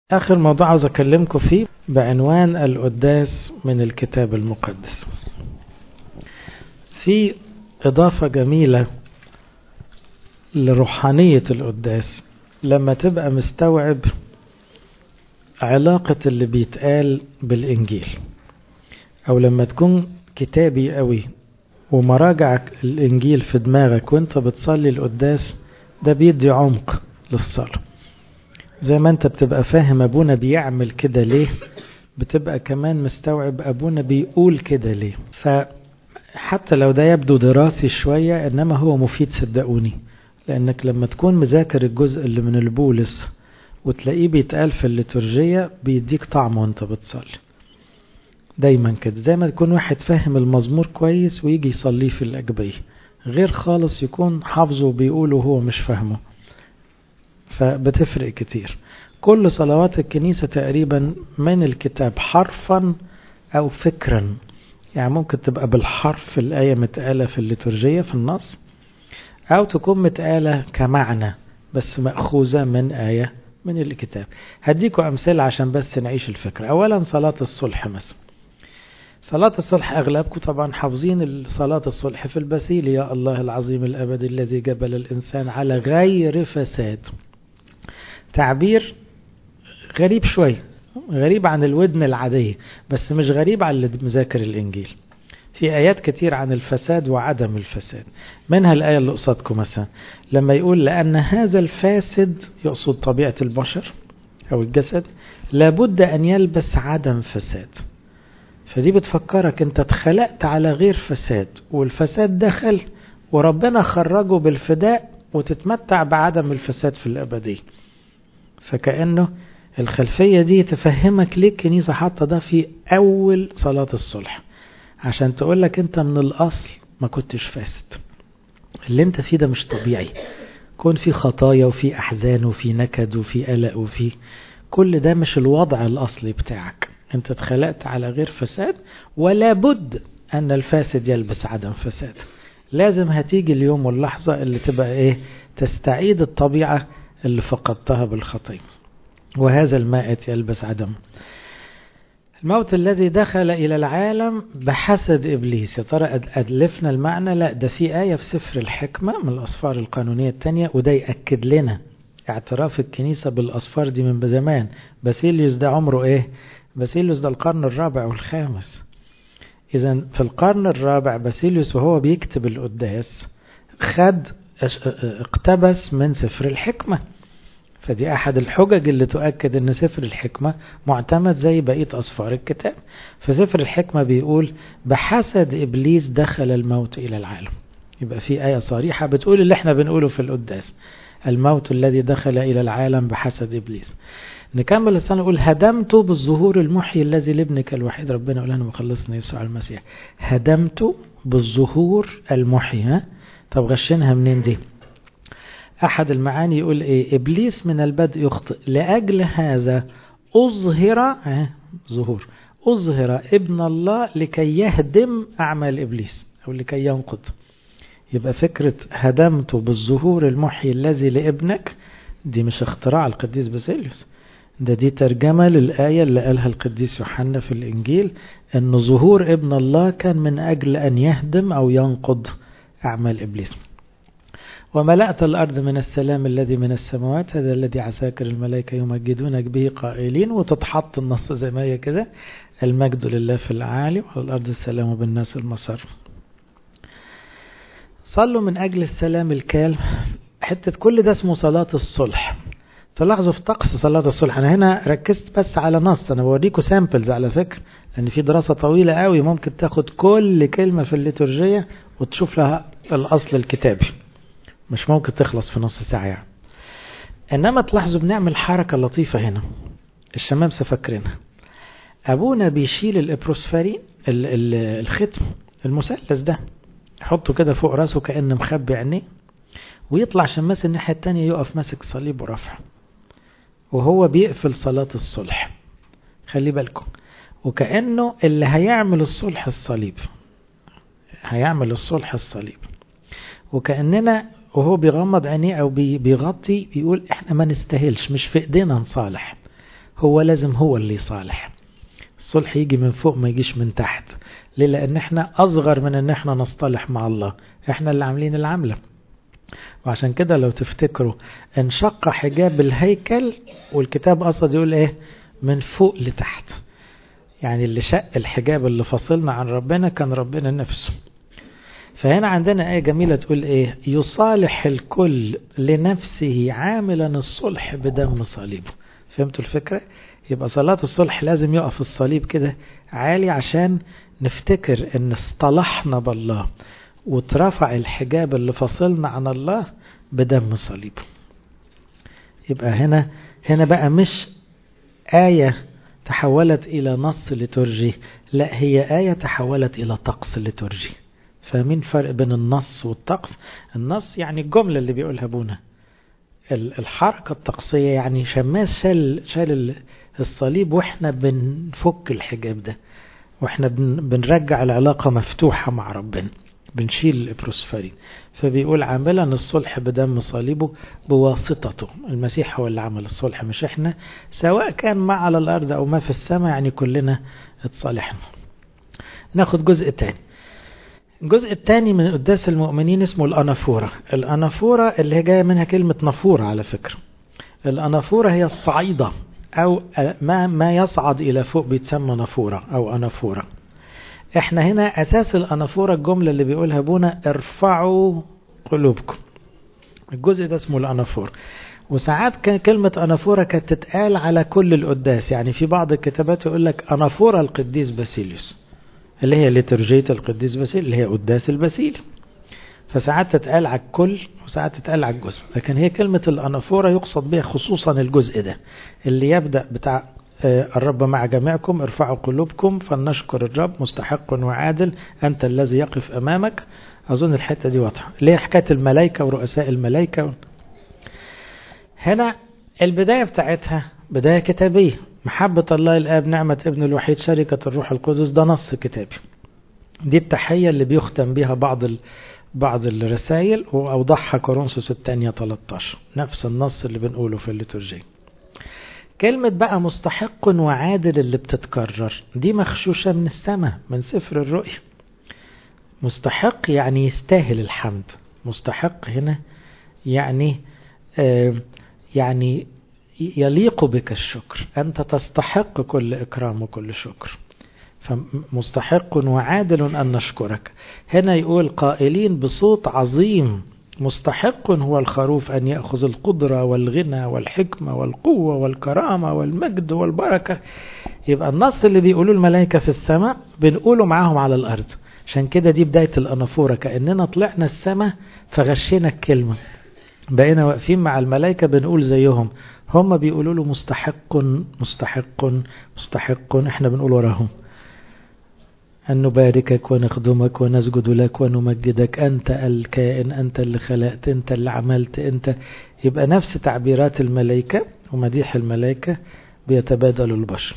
آخر موضوع عاوز أكلمكم فيه بعنوان القداس من الكتاب المقدس في إضافة جميلة لروحانية القداس لما تبقى مستوعب علاقة اللي بيتقال بالإنجيل أو لما تكون كتابي قوي ومراجعك الإنجيل في دماغك وانت بتصلي القداس ده بيدي عمق للصلاة زي ما انت بتبقى فاهم ابونا بيعمل كده ليه بتبقى كمان مستوعب ابونا بيقول كده ليه فحتى لو ده يبدو دراسي شوية انما هو مفيد صدقوني لانك لما تكون مذاكر الجزء اللي من البولس وتلاقيه بيتقال في الليتورجية بيديك طعم وانت بتصلي دايما كده زي ما تكون واحد فاهم المزمور كويس ويجي يصليه في الأجبية غير خالص يكون حافظه وبيقوله وهو مش فاهمه فبتفرق كتير كل صلوات الكنيسة تقريبا من الكتاب حرفا أو فكرا يعني ممكن تبقى بالحرف الآية متقالة في الليتورجية في النص أو تكون متقالة كمعنى بس مأخوذة من آية من الكتاب هديكم أمثلة عشان بس نعيش الفكرة أولا صلاة الصلح مثلا صلاة الصلح أغلبكم طبعا حافظين صلاة الصلح في البسيل يا الله العظيم الأبدي الذي جبل الإنسان على غير فساد تعبير غريب شوية غريب عن الودن العادية بس مش غريب عن اللي مذاكر الإنجيل في آيات كتير عن الفساد وعدم الفساد منها الآية اللي قصادكم مثلا لما يقول لأن هذا الفاسد يقصد طبيعة البشر أو الجسد لابد أن يلبس عدم فساد فدي بتفكرك انت اتخلقت على غير فساد والفساد دخل وربنا خرجه بالفداء وتتمتع بعدم الفساد في الأبدية فكأنه الخلفية دي تفهمك ليه الكنيسة حاطة ده في أول صلاة الصلح عشان تقول لك انت من الأصل ما كنتش فاسد اللي انت فيه ده مش طبيعي كون في خطايا وفي أحزان وفي نكد وفي قلق وفي كل ده مش الوضع الأصلي بتاعك انت اتخلقت على غير فساد ولا بد أن الفاسد يلبس عدم فساد لازم هتيجي اليوم واللحظة اللي تبقى ايه تستعيد الطبيعة اللي فقدتها بالخطية وهذا المائت يلبس عدم الموت الذي دخل إلى العالم بحسد إبليس يا ترى أدلفنا المعنى لا ده في آية في سفر الحكمة من الأصفار القانونية الثانية وده يأكد لنا اعتراف الكنيسة بالأصفار دي من زمان باسيليوس ده عمره إيه باسيليوس ده القرن الرابع والخامس إذا في القرن الرابع باسيليوس وهو بيكتب القداس خد اقتبس من سفر الحكمة فدي أحد الحجج اللي تؤكد أن سفر الحكمة معتمد زي بقية أصفار الكتاب فسفر الحكمة بيقول بحسد إبليس دخل الموت إلى العالم يبقى في آية صريحة بتقول اللي احنا بنقوله في القداس الموت الذي دخل إلى العالم بحسد إبليس نكمل السنة نقول هدمت بالظهور المحيي الذي لابنك الوحيد ربنا يقول لنا مخلصنا يسوع المسيح هدمت بالظهور المحيي ها طب غشنها منين دي أحد المعاني يقول إيه إبليس من البدء يخطئ لأجل هذا أظهر اه ظهور أظهر ابن الله لكي يهدم أعمال إبليس أو لكي ينقض يبقى فكرة هدمت بالظهور المحيي الذي لابنك دي مش اختراع القديس باسيليوس ده دي ترجمة للآية اللي قالها القديس يوحنا في الإنجيل أن ظهور ابن الله كان من أجل أن يهدم أو ينقض أعمال إبليس وملأت الأرض من السلام الذي من السماوات هذا الذي عساكر الملائكة يمجدونك به قائلين وتتحط النص زي ما هي كده المجد لله في العالي وعلى الأرض السلام بالناس المسار صلوا من أجل السلام الكال حتة كل ده اسمه صلاة الصلح تلاحظوا في طقس صلاة الصلح أنا هنا ركزت بس على نص أنا بوريكم سامبلز على فكرة لأن في دراسة طويلة قوي ممكن تاخد كل كلمة في الليتورجية وتشوف لها الأصل الكتابي مش ممكن تخلص في نص ساعة يعني. إنما تلاحظوا بنعمل حركة لطيفة هنا الشمامسة فاكرينها أبونا بيشيل الإبروسفارين الختم المثلث ده يحطه كده فوق راسه كأنه مخبي عينيه ويطلع شماس الناحية التانية يقف ماسك صليب ورفع وهو بيقفل صلاة الصلح خلي بالكم وكأنه اللي هيعمل الصلح الصليب هيعمل الصلح الصليب وكأننا وهو بيغمض عينيه أو بيغطي بيقول احنا ما نستاهلش مش في ايدينا نصالح هو لازم هو اللي يصالح الصلح يجي من فوق ما يجيش من تحت ليه لان احنا اصغر من ان احنا نصطلح مع الله احنا اللي عاملين العملة وعشان كده لو تفتكروا انشق حجاب الهيكل والكتاب قصد يقول ايه من فوق لتحت يعني اللي شق الحجاب اللي فصلنا عن ربنا كان ربنا نفسه فهنا عندنا آية جميلة تقول إيه يصالح الكل لنفسه عاملا الصلح بدم صليبه فهمتوا الفكرة يبقى صلاة الصلح لازم يقف الصليب كده عالي عشان نفتكر ان اصطلحنا بالله واترفع الحجاب اللي فصلنا عن الله بدم صليبه يبقى هنا هنا بقى مش آية تحولت إلى نص لترجي لا هي آية تحولت إلى طقس لترجي فاهمين فرق بين النص والطقس النص يعني الجملة اللي بيقولها ابونا الحركة الطقسية يعني شماس شال, شال الصليب واحنا بنفك الحجاب ده واحنا بنرجع العلاقة مفتوحة مع ربنا بنشيل الإبروسفرين فبيقول عاملا الصلح بدم صليبه بواسطته المسيح هو اللي عمل الصلح مش احنا سواء كان ما على الأرض أو ما في السماء يعني كلنا اتصالحنا ناخد جزء تاني الجزء الثاني من قداس المؤمنين اسمه الأنافورة الأنافورة اللي هي جاية منها كلمة نافورة على فكرة الأنافورة هي الصعيدة أو ما, ما يصعد إلى فوق بيتسمى نافورة أو أنافورة احنا هنا أساس الأنافورة الجملة اللي بيقولها ابونا ارفعوا قلوبكم الجزء ده اسمه الأنافورة وساعات كان كلمة أنافورة كانت تتقال على كل القداس يعني في بعض الكتابات يقول لك أنافورة القديس باسيليوس اللي هي لترجية القديس باسيل اللي هي قداس الباسيل فساعات تتقال على الكل وساعات تتقال على الجزء لكن هي كلمة الأنافورة يقصد بها خصوصا الجزء ده اللي يبدأ بتاع الرب مع جميعكم ارفعوا قلوبكم فلنشكر الرب مستحق وعادل أنت الذي يقف أمامك أظن الحتة دي واضحة اللي هي حكاية الملائكة ورؤساء الملائكة هنا البداية بتاعتها بداية كتابية محبة الله الآب نعمة ابن الوحيد شركة الروح القدس ده نص كتابي دي التحية اللي بيختم بها بعض ال... بعض الرسائل وأوضحها كورنثوس الثانية 13 نفس النص اللي بنقوله في الليتورجية كلمة بقى مستحق وعادل اللي بتتكرر دي مخشوشة من السماء من سفر الرؤيا مستحق يعني يستاهل الحمد مستحق هنا يعني آه يعني يليق بك الشكر أنت تستحق كل إكرام وكل شكر فمستحق وعادل أن نشكرك هنا يقول قائلين بصوت عظيم مستحق هو الخروف أن يأخذ القدرة والغنى والحكمة والقوة والكرامة والمجد والبركة يبقى النص اللي بيقولوا الملائكة في السماء بنقوله معاهم على الأرض عشان كده دي بداية الأنافورة كأننا طلعنا السماء فغشينا الكلمة بقينا واقفين مع الملائكة بنقول زيهم هم بيقولوا له مستحق مستحق مستحق احنا بنقول وراهم أن نباركك ونخدمك ونسجد لك ونمجدك أنت الكائن أنت اللي خلقت أنت اللي عملت أنت يبقى نفس تعبيرات الملائكة ومديح الملائكة بيتبادل البشر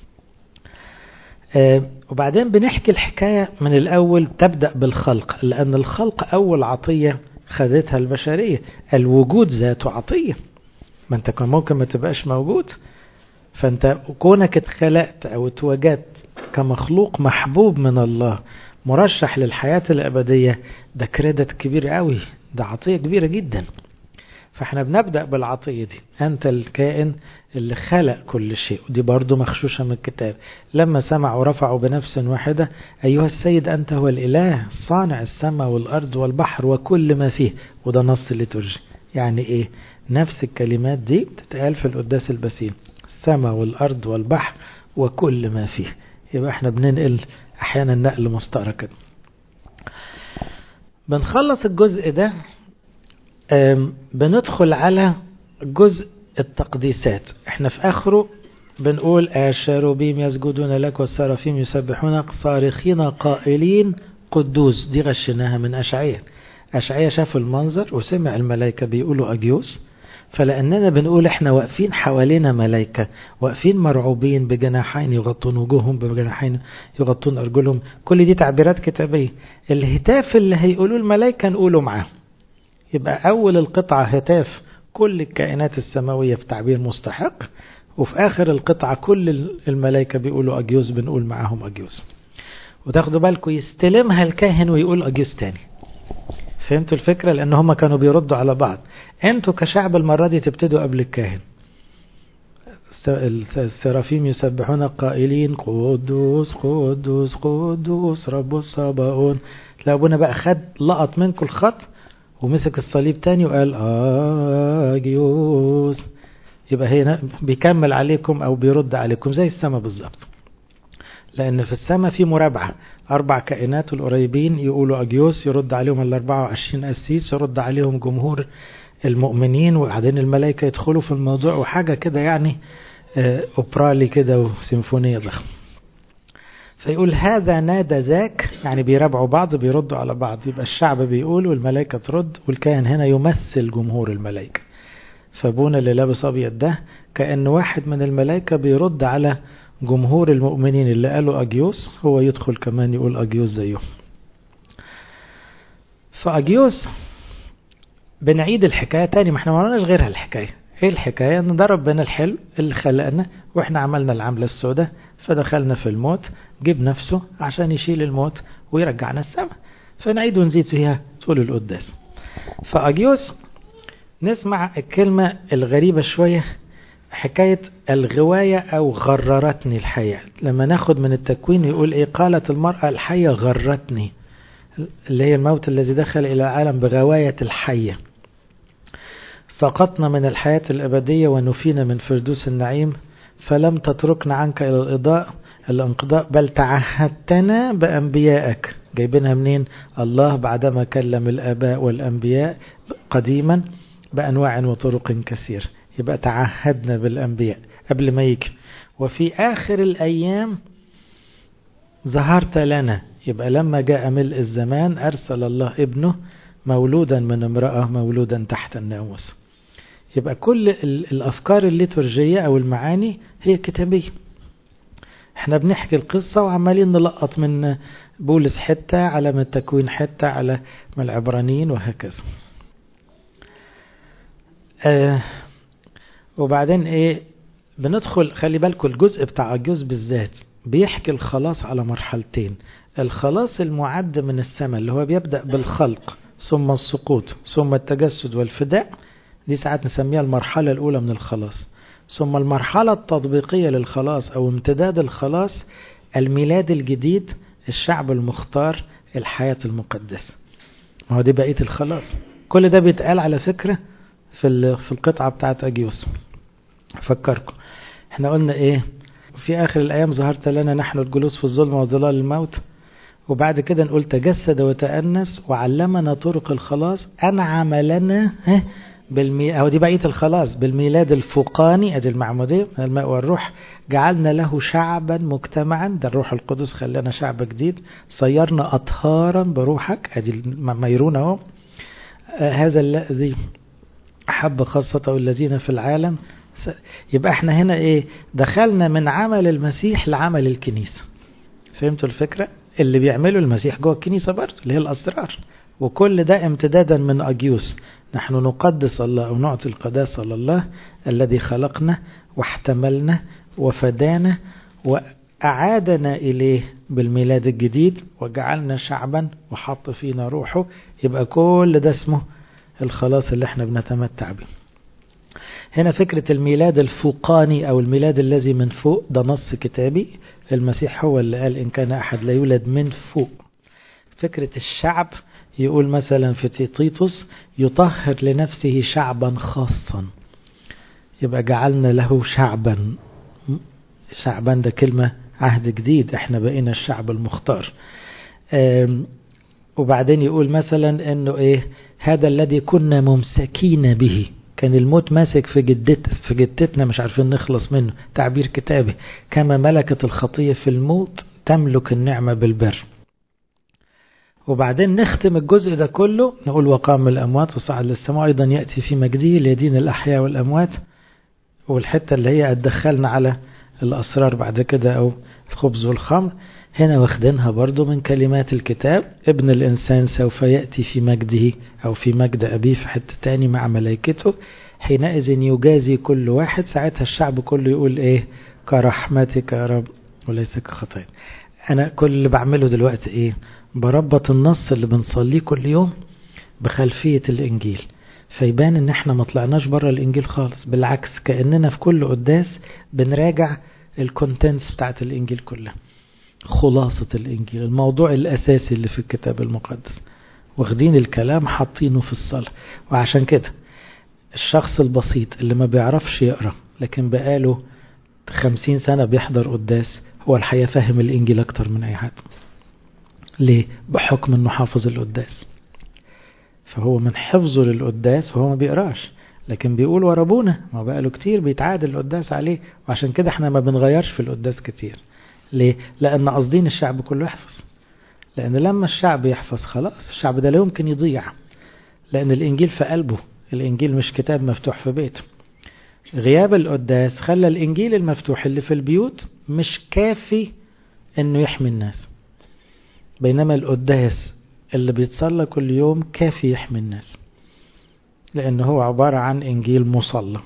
آه وبعدين بنحكي الحكاية من الأول تبدأ بالخلق لأن الخلق أول عطية خدتها البشرية الوجود ذاته عطية ما انت كان ممكن ما تبقاش موجود فانت كونك اتخلقت او اتوجدت كمخلوق محبوب من الله مرشح للحياة الأبدية ده كريدت كبير قوي ده عطية كبيرة جدا فاحنا بنبدأ بالعطية دي أنت الكائن اللي خلق كل شيء ودي برضو مخشوشة من الكتاب لما سمعوا ورفعوا بنفس واحدة أيها السيد أنت هو الإله صانع السماء والأرض والبحر وكل ما فيه وده نص الليتورجي يعني إيه نفس الكلمات دي تتقال في القداس البسيم السماء والأرض والبحر وكل ما فيه يبقى احنا بننقل احيانا نقل مستقرة بنخلص الجزء ده بندخل على جزء التقديسات احنا في اخره بنقول الشاروبيم يسجدون لك والسرافيم يسبحونك صارخين قائلين قدوس دي غشناها من أشعية أشعية شاف المنظر وسمع الملائكة بيقولوا أجيوس فلأننا بنقول احنا واقفين حوالينا ملائكة واقفين مرعوبين بجناحين يغطون وجوههم بجناحين يغطون أرجلهم كل دي تعبيرات كتابية الهتاف اللي هيقولوه الملائكة نقوله معاهم يبقى أول القطعة هتاف كل الكائنات السماوية في تعبير مستحق وفي آخر القطعة كل الملائكة بيقولوا أجيوس بنقول معاهم أجيوس وتاخدوا بالكم يستلمها الكاهن ويقول أجيوس تاني فهمتوا الفكرة لأن هم كانوا بيردوا على بعض أنتوا كشعب المرة دي تبتدوا قبل الكاهن السرافيم يسبحون قائلين قدوس قدوس قدوس رب الصباؤون تلاقوا ابونا بقى خد لقط منكم الخط ومسك الصليب تاني وقال اجيوس يبقى هنا بيكمل عليكم او بيرد عليكم زي السماء بالظبط لان في السماء في مرابعه اربع كائنات القريبين يقولوا اجيوس يرد عليهم ال 24 قسيس يرد عليهم جمهور المؤمنين وبعدين الملائكه يدخلوا في الموضوع وحاجه كده يعني اوبرالي كده وسيمفونيه ضخمه فيقول هذا نادى ذاك يعني بيرابعوا بعض بيردوا على بعض يبقى الشعب بيقول والملائكة ترد والكاهن هنا يمثل جمهور الملائكة فابونا اللي لابس أبيض ده كأن واحد من الملائكة بيرد على جمهور المؤمنين اللي قالوا أجيوس هو يدخل كمان يقول أجيوس زيه فأجيوس بنعيد الحكاية تاني ما احنا ما عملناش غيرها الحكاية ايه الحكاية ان ده ربنا الحلو اللي خلقنا واحنا عملنا العملة السوداء فدخلنا في الموت جيب نفسه عشان يشيل الموت ويرجعنا السماء فنعيد ونزيد فيها طول القداس فأجيوس نسمع الكلمة الغريبة شوية حكاية الغواية أو غررتني الحياة لما ناخد من التكوين يقول إيه قالت المرأة الحية غرتني اللي هي الموت الذي دخل إلى العالم بغواية الحية سقطنا من الحياة الأبدية ونفينا من فردوس النعيم فلم تتركنا عنك إلى الإضاء الانقضاء بل تعهدتنا بأنبيائك جايبينها منين الله بعدما كلم الآباء والأنبياء قديما بأنواع وطرق كثير يبقى تعهدنا بالأنبياء قبل ما يجي وفي آخر الأيام ظهرت لنا يبقى لما جاء ملء الزمان أرسل الله ابنه مولودا من امرأة مولودا تحت الناموس يبقى كل الأفكار الليتورجية أو المعاني هي كتابية احنا بنحكي القصة وعمالين نلقط من بولس حتة على من التكوين حتة على من العبرانيين وهكذا آه وبعدين ايه بندخل خلي بالكم الجزء بتاع الجزء بالذات بيحكي الخلاص على مرحلتين الخلاص المعد من السماء اللي هو بيبدأ بالخلق ثم السقوط ثم التجسد والفداء دي ساعات نسميها المرحلة الأولى من الخلاص ثم المرحلة التطبيقية للخلاص أو امتداد الخلاص الميلاد الجديد الشعب المختار الحياة المقدسة ما هو دي بقية الخلاص كل ده بيتقال على فكرة في في القطعة بتاعت أجيوس أفكركم احنا قلنا ايه في آخر الأيام ظهرت لنا نحن الجلوس في الظلم وظلال الموت وبعد كده نقول تجسد وتأنس وعلمنا طرق الخلاص أنعم لنا بالمي... أو دي بقية الخلاص بالميلاد الفوقاني أدي المعمودية من الماء والروح جعلنا له شعبا مجتمعا ده الروح القدس خلانا شعب جديد صيرنا أطهارا بروحك أدي ميرون أهو آه هذا الذي أحب خاصته الذين في العالم يبقى احنا هنا ايه دخلنا من عمل المسيح لعمل الكنيسة فهمتوا الفكرة اللي بيعمله المسيح جوه الكنيسة برضه اللي هي الأسرار وكل ده امتدادا من أجيوس نحن نقدس الله أو نعطي القداسة لله الذي خلقنا واحتملنا وفدانا وأعادنا إليه بالميلاد الجديد وجعلنا شعبا وحط فينا روحه يبقى كل ده اسمه الخلاص اللي احنا بنتمتع به هنا فكرة الميلاد الفوقاني أو الميلاد الذي من فوق ده نص كتابي المسيح هو اللي قال إن كان أحد لا يولد من فوق فكرة الشعب يقول مثلا في تيطيطس يطهر لنفسه شعبا خاصا يبقى جعلنا له شعبا شعبا ده كلمة عهد جديد احنا بقينا الشعب المختار وبعدين يقول مثلا انه ايه هذا الذي كنا ممسكين به كان الموت ماسك في جدت في جدتنا مش عارفين نخلص منه تعبير كتابي كما ملكت الخطية في الموت تملك النعمة بالبر وبعدين نختم الجزء ده كله نقول وقام الأموات وصعد للسماء أيضا يأتي في مجده ليدين الأحياء والأموات والحتة اللي هي أدخلنا على الأسرار بعد كده أو الخبز والخمر هنا واخدينها برضو من كلمات الكتاب ابن الإنسان سوف يأتي في مجده أو في مجد أبيه في حتة تاني مع ملائكته حينئذ يجازي كل واحد ساعتها الشعب كله يقول ايه كرحمتك يا رب وليس كخطايا انا كل اللي بعمله دلوقتي ايه بربط النص اللي بنصليه كل يوم بخلفية الانجيل فيبان ان احنا ما طلعناش بره الانجيل خالص بالعكس كأننا في كل قداس بنراجع الكونتنتس بتاعت الانجيل كلها خلاصة الانجيل الموضوع الاساسي اللي في الكتاب المقدس واخدين الكلام حاطينه في الصلاة وعشان كده الشخص البسيط اللي ما بيعرفش يقرأ لكن بقاله خمسين سنة بيحضر قداس هو الحقيقة فاهم الإنجيل أكتر من أي حد ليه؟ بحكم أنه حافظ القداس فهو من حفظه للقداس وهو ما بيقراش لكن بيقول ورا ابونا ما بقاله كتير بيتعادل القداس عليه وعشان كده احنا ما بنغيرش في القداس كتير ليه؟ لأن قاصدين الشعب كله يحفظ لأن لما الشعب يحفظ خلاص الشعب ده لا يمكن يضيع لأن الإنجيل في قلبه الإنجيل مش كتاب مفتوح في بيته غياب القداس خلى الإنجيل المفتوح اللي في البيوت مش كافي إنه يحمي الناس بينما القداس اللي بيتصلى كل يوم كافي يحمي الناس لأنه هو عبارة عن إنجيل مصلى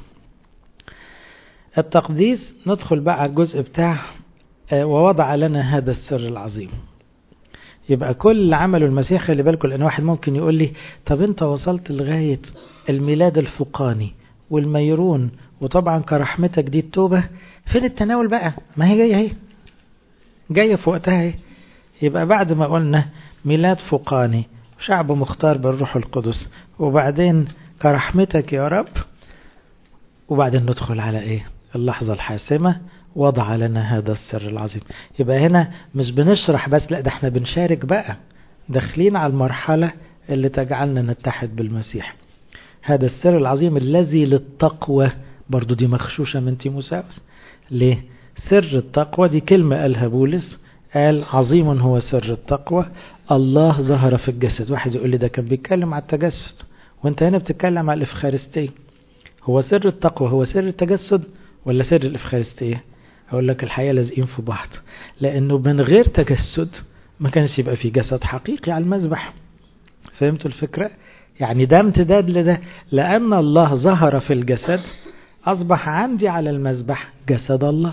التقديس ندخل بقى على الجزء بتاع ووضع لنا هذا السر العظيم يبقى كل اللي عمله المسيح خلي بالكم لأن واحد ممكن يقول لي طب أنت وصلت لغاية الميلاد الفقاني والميرون وطبعا كرحمتك دي التوبة فين التناول بقى ما هي جاية اهي جاية في وقتها اهي يبقى بعد ما قلنا ميلاد فقاني شعب مختار بالروح القدس وبعدين كرحمتك يا رب وبعدين ندخل على ايه اللحظة الحاسمة وضع لنا هذا السر العظيم يبقى هنا مش بنشرح بس لا ده احنا بنشارك بقى داخلين على المرحلة اللي تجعلنا نتحد بالمسيح هذا السر العظيم الذي للتقوى برضو دي مخشوشة من تيموساوس ليه سر التقوى دي كلمة قالها بولس قال عظيم هو سر التقوى الله ظهر في الجسد واحد يقول لي ده كان بيتكلم على التجسد وانت هنا بتتكلم على الإفخارستية هو سر التقوى هو سر التجسد ولا سر الإفخارستية أقول لك الحقيقة لازقين في بعض لأنه من غير تجسد ما كانش يبقى في جسد حقيقي على المذبح فهمتوا الفكرة؟ يعني ده امتداد لده لأن الله ظهر في الجسد أصبح عندي على المذبح جسد الله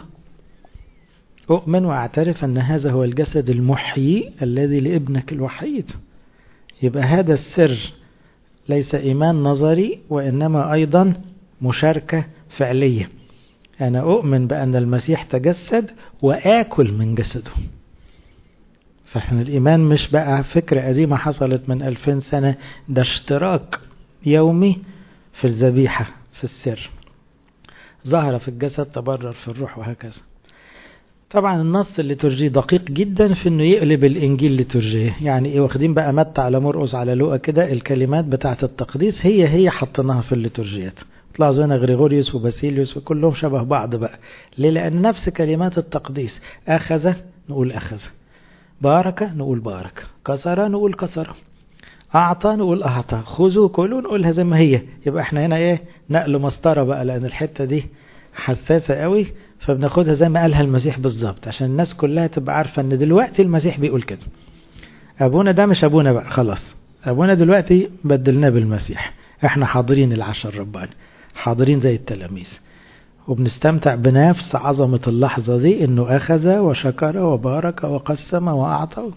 أؤمن وأعترف أن هذا هو الجسد المحيي الذي لابنك الوحيد يبقى هذا السر ليس إيمان نظري وإنما أيضا مشاركة فعلية أنا أؤمن بأن المسيح تجسد وآكل من جسده فإحنا الإيمان مش بقى فكرة قديمة حصلت من ألفين سنة ده اشتراك يومي في الذبيحة في السر ظهر في الجسد تبرر في الروح وهكذا طبعا النص الليتورجي دقيق جدا في انه يقلب الانجيل ليتورجيه يعني ايه واخدين بقى متى على مرقس على لوقا كده الكلمات بتاعه التقديس هي هي حطيناها في الليتورجيات تلاحظوا هنا غريغوريوس وباسيليوس وكلهم شبه بعض بقى ليه لان نفس كلمات التقديس اخذ نقول اخذ بارك نقول بارك كسر نقول كسر أعطى نقول أعطى خذوا كلوا نقولها زي ما هي يبقى احنا هنا ايه نقل مسطرة بقى لأن الحتة دي حساسة قوي فبناخدها زي ما قالها المسيح بالظبط عشان الناس كلها تبقى عارفة ان دلوقتي المسيح بيقول كده أبونا ده مش أبونا بقى خلاص أبونا دلوقتي بدلناه بالمسيح احنا حاضرين العشر الرباني حاضرين زي التلاميذ وبنستمتع بنفس عظمة اللحظة دي انه اخذ وشكر وبارك وقسم واعطى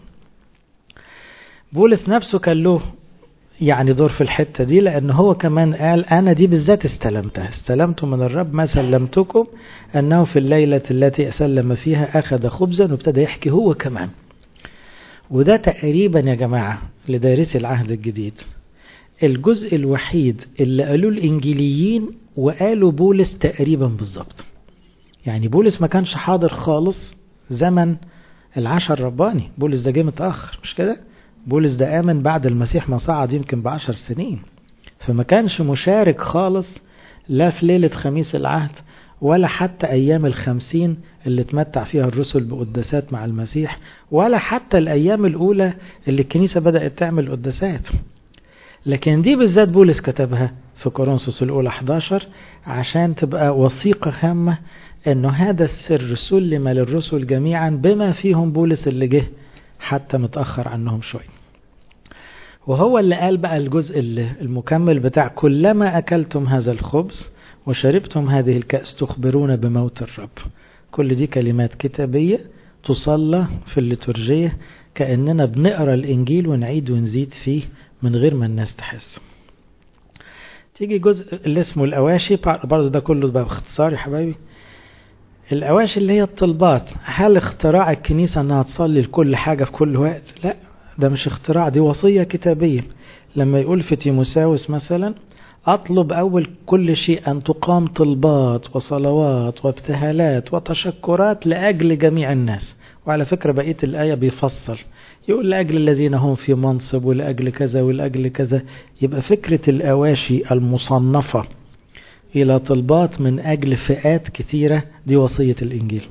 بولس نفسه كان له يعني دور في الحتة دي لأن هو كمان قال أنا دي بالذات استلمتها استلمت من الرب ما سلمتكم أنه في الليلة التي أسلم فيها أخذ خبزا وابتدى يحكي هو كمان وده تقريبا يا جماعة لدارسي العهد الجديد الجزء الوحيد اللي قالوه الإنجيليين وقالوا بولس تقريبا بالظبط يعني بولس ما كانش حاضر خالص زمن العشر رباني بولس ده جه متأخر مش كده بولس ده آمن بعد المسيح ما صعد يمكن بعشر سنين فما كانش مشارك خالص لا في ليلة خميس العهد ولا حتى أيام الخمسين اللي تمتع فيها الرسل بقداسات مع المسيح ولا حتى الأيام الأولى اللي الكنيسة بدأت تعمل قداسات لكن دي بالذات بولس كتبها في كورنثوس الأولى 11 عشان تبقى وثيقة هامة أنه هذا السر سلم للرسل جميعا بما فيهم بولس اللي جه حتى متأخر عنهم شوي وهو اللي قال بقى الجزء المكمل بتاع كلما أكلتم هذا الخبز وشربتم هذه الكأس تخبرون بموت الرب كل دي كلمات كتابية تصلى في الليتورجية كأننا بنقرأ الإنجيل ونعيد ونزيد فيه من غير ما الناس تحس تيجي جزء اللي اسمه الأواشي برضه ده كله بقى باختصار يا حبايبي الأواشي اللي هي الطلبات هل اختراع الكنيسة أنها تصلي لكل حاجة في كل وقت لا ده مش اختراع دي وصية كتابية لما يقول في تيموساوس مثلا أطلب أول كل شيء أن تقام طلبات وصلوات وابتهالات وتشكرات لأجل جميع الناس وعلى فكرة بقية الآية بيفصل يقول لأجل الذين هم في منصب ولأجل كذا ولأجل كذا يبقى فكرة الأواشي المصنفة إلى طلبات من أجل فئات كثيرة دي وصية الإنجيل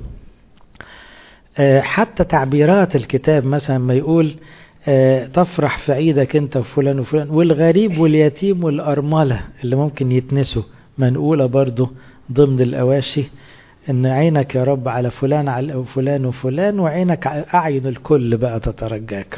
حتى تعبيرات الكتاب مثلا ما يقول تفرح في عيدك انت وفلان وفلان والغريب واليتيم والأرملة اللي ممكن يتنسوا منقولة برضو ضمن الأواشي ان عينك يا رب على فلان على فلان وفلان وعينك أعين الكل بقى تترجاك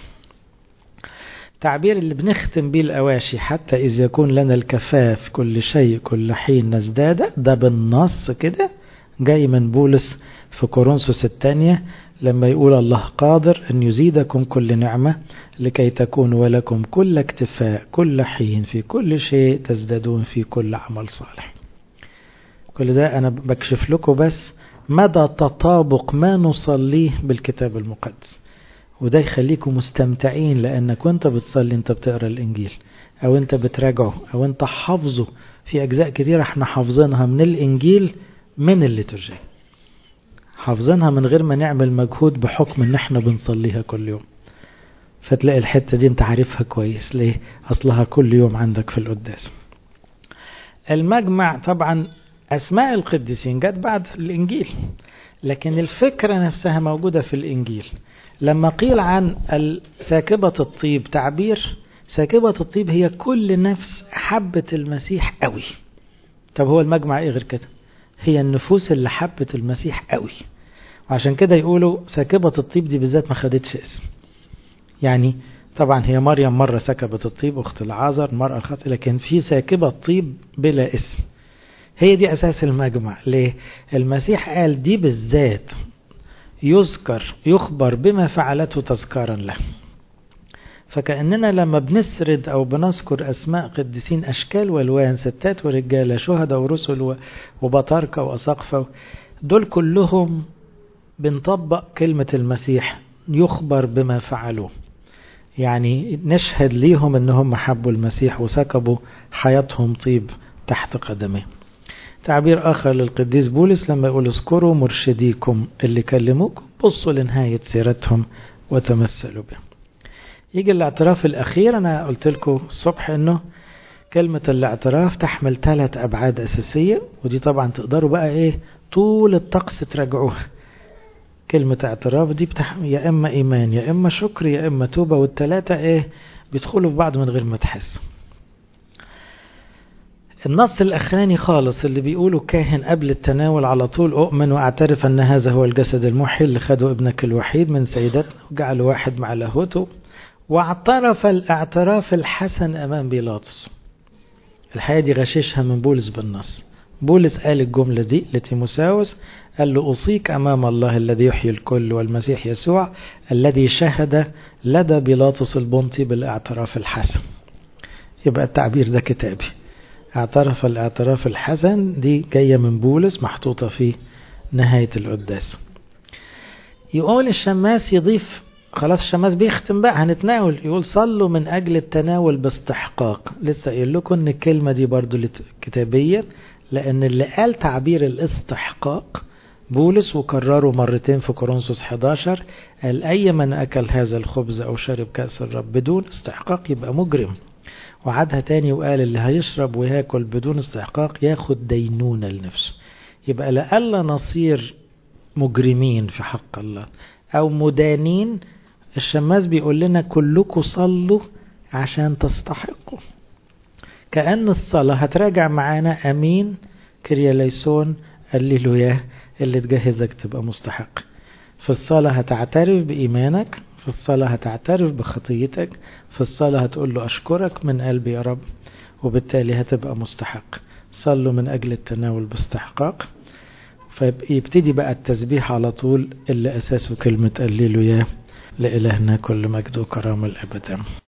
تعبير اللي بنختم بيه الأواشي حتى إذ يكون لنا الكفاف كل شيء كل حين نزداد ده بالنص كده جاي من بولس في كورنثوس الثانية لما يقول الله قادر أن يزيدكم كل نعمة لكي تكون ولكم كل اكتفاء كل حين في كل شيء تزدادون في كل عمل صالح كل ده أنا بكشف لكم بس مدى تطابق ما نصليه بالكتاب المقدس وده يخليكم مستمتعين لأنك وانت بتصلي انت بتقرأ الإنجيل أو انت بتراجعه أو انت حافظه في أجزاء كتيرة احنا حافظينها من الإنجيل من الليتورجية حافظينها من غير ما نعمل مجهود بحكم ان احنا بنصليها كل يوم فتلاقي الحتة دي انت عارفها كويس ليه أصلها كل يوم عندك في القداس المجمع طبعا أسماء القديسين جت بعد الإنجيل لكن الفكرة نفسها موجودة في الإنجيل لما قيل عن ساكبة الطيب تعبير ساكبة الطيب هي كل نفس حبت المسيح قوي طب هو المجمع ايه غير كده هي النفوس اللي حبت المسيح قوي وعشان كده يقولوا ساكبة الطيب دي بالذات ما خدتش اسم يعني طبعا هي مريم مرة سكبت الطيب أخت العازر المرأة الخاطئة لكن في ساكبة طيب بلا اسم هي دي أساس المجمع ليه المسيح قال دي بالذات يذكر يخبر بما فعلته تذكارا له فكأننا لما بنسرد أو بنذكر أسماء قديسين أشكال والوان ستات ورجالة شهداء ورسل وبطاركة وأساقفة دول كلهم بنطبق كلمة المسيح يخبر بما فعلوه يعني نشهد ليهم انهم حبوا المسيح وسكبوا حياتهم طيب تحت قدمه تعبير آخر للقديس بولس لما يقول اذكروا مرشديكم اللي كلموكم بصوا لنهاية سيرتهم وتمثلوا به يجي الاعتراف الأخير أنا قلت لكم الصبح أنه كلمة الاعتراف تحمل ثلاث أبعاد أساسية ودي طبعا تقدروا بقى إيه طول الطقس تراجعوها كلمة اعتراف دي بتح... يا إما إيمان يا إما شكر يا إما توبة والثلاثة إيه بيدخلوا في بعض من غير ما تحس النص الأخراني خالص اللي بيقوله كاهن قبل التناول على طول أؤمن وأعترف أن هذا هو الجسد المحي اللي خده ابنك الوحيد من سيدتنا وجعله واحد مع لاهوته واعترف الاعتراف الحسن أمام بيلاطس الحقيقة دي غششها من بولس بالنص بولس قال الجملة دي لتيموساوس قال له أوصيك أمام الله الذي يحيي الكل والمسيح يسوع الذي شهد لدى بيلاطس البنطي بالاعتراف الحسن يبقى التعبير ده كتابي اعترف الاعتراف الحسن دي جاية من بولس محطوطة في نهاية القداس يقول الشماس يضيف خلاص الشماس بيختم بقى هنتناول يقول صلوا من أجل التناول باستحقاق لسه قايل لكم ان الكلمة دي برضو كتابية لأن اللي قال تعبير الاستحقاق بولس وكرره مرتين في كورنثوس 11 قال أي من أكل هذا الخبز أو شرب كأس الرب بدون استحقاق يبقى مجرم وعادها تاني وقال اللي هيشرب وياكل بدون استحقاق ياخد دينونة لنفسه يبقى لألا نصير مجرمين في حق الله أو مدانين الشماس بيقول لنا كلكم صلوا عشان تستحقوا كأن الصلاة هتراجع معانا أمين كرياليسون الليلويا اللي تجهزك تبقى مستحق في الصلاة هتعترف بإيمانك في الصلاة هتعترف بخطيتك في الصلاة هتقول له أشكرك من قلبي يا رب وبالتالي هتبقى مستحق صلوا من أجل التناول باستحقاق فيبتدي بقى التسبيح على طول اللي أساسه كلمة قليلوا يا لإلهنا كل مجد وكرامة الأبد